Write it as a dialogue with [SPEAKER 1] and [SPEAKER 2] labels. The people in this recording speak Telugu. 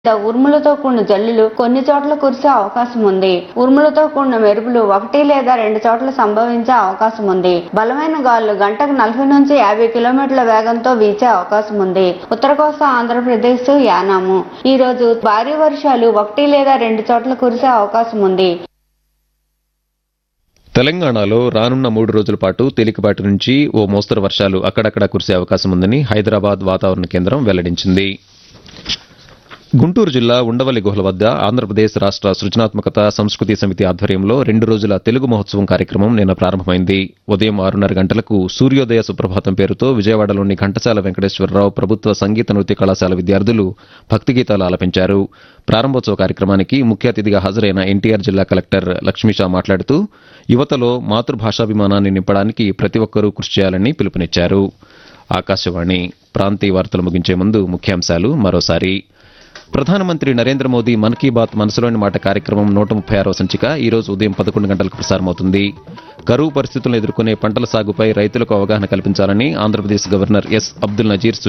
[SPEAKER 1] లేదా ఉరుములతో కూడిన జల్లులు కొన్ని చోట్ల కురిసే అవకాశం ఉంది ఉరుములతో కూడిన మెరుపులు ఒకటి లేదా రెండు చోట్ల సంభవించే అవకాశం ఉంది బలమైన గాలులు గంటకు నలభై నుంచి యాభై కిలోమీటర్ల వేగంతో వీచే అవకాశం ఉంది ఉత్తర కోస్తా ఆంధ్రప్రదేశ్ యానాము ఈ రోజు భారీ వర్షాలు ఒకటి లేదా రెండు చోట్ల కురిసే అవకాశం ఉంది
[SPEAKER 2] తెలంగాణలో రానున్న మూడు రోజుల పాటు తేలికపాటి నుంచి ఓ మోస్తరు వర్షాలు అక్కడక్కడ కురిసే అవకాశం ఉందని హైదరాబాద్ వాతావరణ కేంద్రం వెల్లడించింది గుంటూరు జిల్లా ఉండవల్లి గుహల వద్ద ఆంధ్రప్రదేశ్ రాష్ట్ర సృజనాత్మకత సంస్కృతి సమితి ఆధ్వర్యంలో రెండు రోజుల తెలుగు మహోత్సవం కార్యక్రమం నిన్న ప్రారంభమైంది ఉదయం ఆరున్నర గంటలకు సూర్యోదయ సుప్రభాతం పేరుతో విజయవాడలోని ఘంటసాల వెంకటేశ్వరరావు ప్రభుత్వ సంగీత నృత్య కళాశాల విద్యార్థులు భక్తి గీతాలు ఆలపించారు ప్రారంభోత్సవ కార్యక్రమానికి ముఖ్య అతిథిగా హాజరైన ఎన్టీఆర్ జిల్లా కలెక్టర్ లక్ష్మీషా మాట్లాడుతూ యువతలో మాతృభాషాభిమానాన్ని నింపడానికి ప్రతి ఒక్కరూ కృషి చేయాలని పిలుపునిచ్చారు ఆకాశవాణి ప్రాంతీయ వార్తలు ముగించే ముందు ముఖ్యాంశాలు మరోసారి ప్రధానమంత్రి నరేంద్ర మోదీ మన్ కీ బాత్ మనసులోని మాట కార్యక్రమం నూట ముప్పై ఆరవ సంచిక ఈ రోజు ఉదయం పదకొండు గంటలకు ప్రసారమవుతుంది కరువు పరిస్థితులను ఎదుర్కొనే పంటల సాగుపై రైతులకు అవగాహన కల్పించాలని ఆంధ్రప్రదేశ్ గవర్నర్ ఎస్ అబ్దుల్ నజీర్